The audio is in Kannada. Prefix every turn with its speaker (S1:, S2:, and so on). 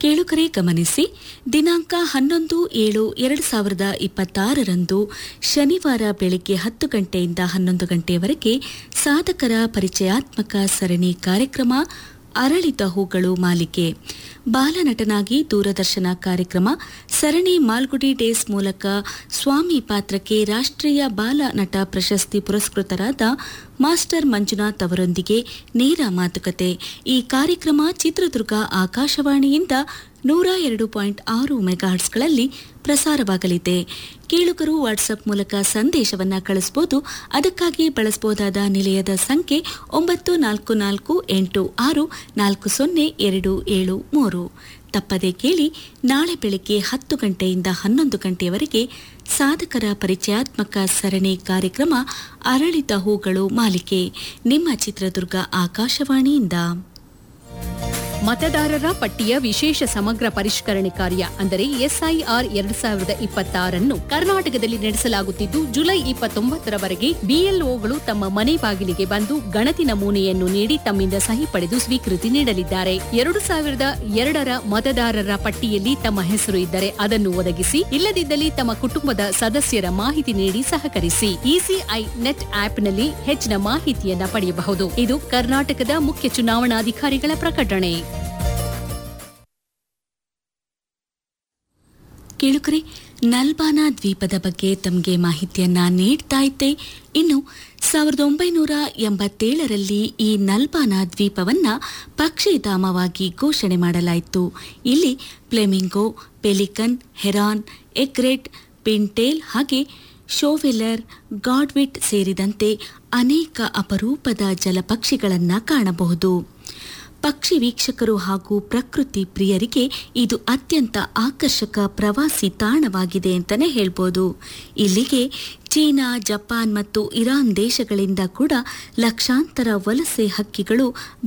S1: ಕೇಳುಗರೆ ಗಮನಿಸಿ ದಿನಾಂಕ ಹನ್ನೊಂದು ಏಳು ಎರಡು ಸಾವಿರದ ಇಪ್ಪತ್ತಾರರಂದು ಶನಿವಾರ ಬೆಳಿಗ್ಗೆ ಹತ್ತು ಗಂಟೆಯಿಂದ ಹನ್ನೊಂದು ಗಂಟೆಯವರೆಗೆ ಸಾಧಕರ ಪರಿಚಯಾತ್ಮಕ ಸರಣಿ ಕಾರ್ಯಕ್ರಮ ಅರಳಿದ ಹೂಗಳು ಮಾಲಿಕೆ ಬಾಲನಟನಾಗಿ ದೂರದರ್ಶನ ಕಾರ್ಯಕ್ರಮ ಸರಣಿ ಮಾಲ್ಗುಡಿ ಡೇಸ್ ಮೂಲಕ ಸ್ವಾಮಿ ಪಾತ್ರಕ್ಕೆ ರಾಷ್ಟ್ರೀಯ ಬಾಲ ನಟ ಪ್ರಶಸ್ತಿ ಪುರಸ್ಕೃತರಾದ ಮಾಸ್ಟರ್ ಮಂಜುನಾಥ್ ಅವರೊಂದಿಗೆ ನೇರ ಮಾತುಕತೆ ಈ ಕಾರ್ಯಕ್ರಮ ಚಿತ್ರದುರ್ಗ ಆಕಾಶವಾಣಿಯಿಂದ ನೂರ ಎರಡು ಪಾಯಿಂಟ್ ಆರು ಮೆಗಾಹರ್ಟ್ಸ್ಗಳಲ್ಲಿ ಪ್ರಸಾರವಾಗಲಿದೆ ಕೇಳುಗರು ವಾಟ್ಸ್ಆಪ್ ಮೂಲಕ ಸಂದೇಶವನ್ನ ಕಳಿಸಬಹುದು ಅದಕ್ಕಾಗಿ ಬಳಸಬಹುದಾದ ನಿಲಯದ ಸಂಖ್ಯೆ ಒಂಬತ್ತು ನಾಲ್ಕು ನಾಲ್ಕು ಎಂಟು ಆರು ನಾಲ್ಕು ಸೊನ್ನೆ ಎರಡು ಏಳು ಮೂರು ತಪ್ಪದೆ ಕೇಳಿ ನಾಳೆ ಬೆಳಿಗ್ಗೆ ಹತ್ತು ಗಂಟೆಯಿಂದ ಹನ್ನೊಂದು ಗಂಟೆಯವರೆಗೆ ಸಾಧಕರ ಪರಿಚಯಾತ್ಮಕ ಸರಣಿ ಕಾರ್ಯಕ್ರಮ ಅರಳಿದ ಹೂಗಳು ಮಾಲಿಕೆ ನಿಮ್ಮ ಚಿತ್ರದುರ್ಗ ಆಕಾಶವಾಣಿಯಿಂದ
S2: ಮತದಾರರ ಪಟ್ಟಿಯ ವಿಶೇಷ ಸಮಗ್ರ ಪರಿಷ್ಕರಣೆ ಕಾರ್ಯ ಅಂದರೆ ಎಸ್ಐಆರ್ ಎರಡ್ ಸಾವಿರದ ಇಪ್ಪತ್ತಾರನ್ನು ಕರ್ನಾಟಕದಲ್ಲಿ ನಡೆಸಲಾಗುತ್ತಿದ್ದು ಜುಲೈ ಇಪ್ಪತ್ತೊಂಬತ್ತರವರೆಗೆ ಬಿಎಲ್ಒಗಳು ತಮ್ಮ ಮನೆ ಬಾಗಿಲಿಗೆ ಬಂದು ಗಣತಿ ನಮೂನೆಯನ್ನು ನೀಡಿ ತಮ್ಮಿಂದ ಸಹಿ ಪಡೆದು ಸ್ವೀಕೃತಿ ನೀಡಲಿದ್ದಾರೆ ಎರಡು ಸಾವಿರದ ಎರಡರ ಮತದಾರರ ಪಟ್ಟಿಯಲ್ಲಿ ತಮ್ಮ ಹೆಸರು ಇದ್ದರೆ ಅದನ್ನು ಒದಗಿಸಿ ಇಲ್ಲದಿದ್ದಲ್ಲಿ ತಮ್ಮ ಕುಟುಂಬದ ಸದಸ್ಯರ ಮಾಹಿತಿ ನೀಡಿ ಸಹಕರಿಸಿ ಇಸಿಐ ನೆಟ್ ಆಪ್ನಲ್ಲಿ ಹೆಚ್ಚಿನ ಮಾಹಿತಿಯನ್ನ ಪಡೆಯಬಹುದು ಇದು ಕರ್ನಾಟಕದ ಮುಖ್ಯ ಚುನಾವಣಾಧಿಕಾರಿಗಳ ಪ್ರಕಟಣೆ
S1: ಕೇಳುಕರೆ ನಲ್ಬಾನ ದ್ವೀಪದ ಬಗ್ಗೆ ತಮಗೆ ಮಾಹಿತಿಯನ್ನ ನೀಡ್ತಾ ಇದ್ದೆ ಇನ್ನು ಸಾವಿರದ ಒಂಬೈನೂರ ಎಂಬತ್ತೇಳರಲ್ಲಿ ಈ ನಲ್ಬಾನ ದ್ವೀಪವನ್ನ ಪಕ್ಷಿಧಾಮವಾಗಿ ಘೋಷಣೆ ಮಾಡಲಾಯಿತು ಇಲ್ಲಿ flamingo pelican heron egret pintail ಹಾಗೆ ಶೋವೆಲರ್ ಗಾಡ್ವಿಟ್ ಸೇರಿದಂತೆ ಅನೇಕ ಅಪರೂಪದ ಜಲಪಕ್ಷಿಗಳನ್ನು ಕಾಣಬಹುದು ಪಕ್ಷಿ ವೀಕ್ಷಕರು ಹಾಗೂ ಪ್ರಕೃತಿ ಪ್ರಿಯರಿಗೆ ಇದು ಅತ್ಯಂತ ಆಕರ್ಷಕ ಪ್ರವಾಸಿ ತಾಣವಾಗಿದೆ ಅಂತಲೇ ಹೇಳ್ಬೋದು ಇಲ್ಲಿಗೆ ಚೀನಾ ಜಪಾನ್ ಮತ್ತು ಇರಾನ್ ದೇಶಗಳಿಂದ ಕೂಡ ಲಕ್ಷಾಂತರ ವಲಸೆ ಹಕ್ಕಿಗಳು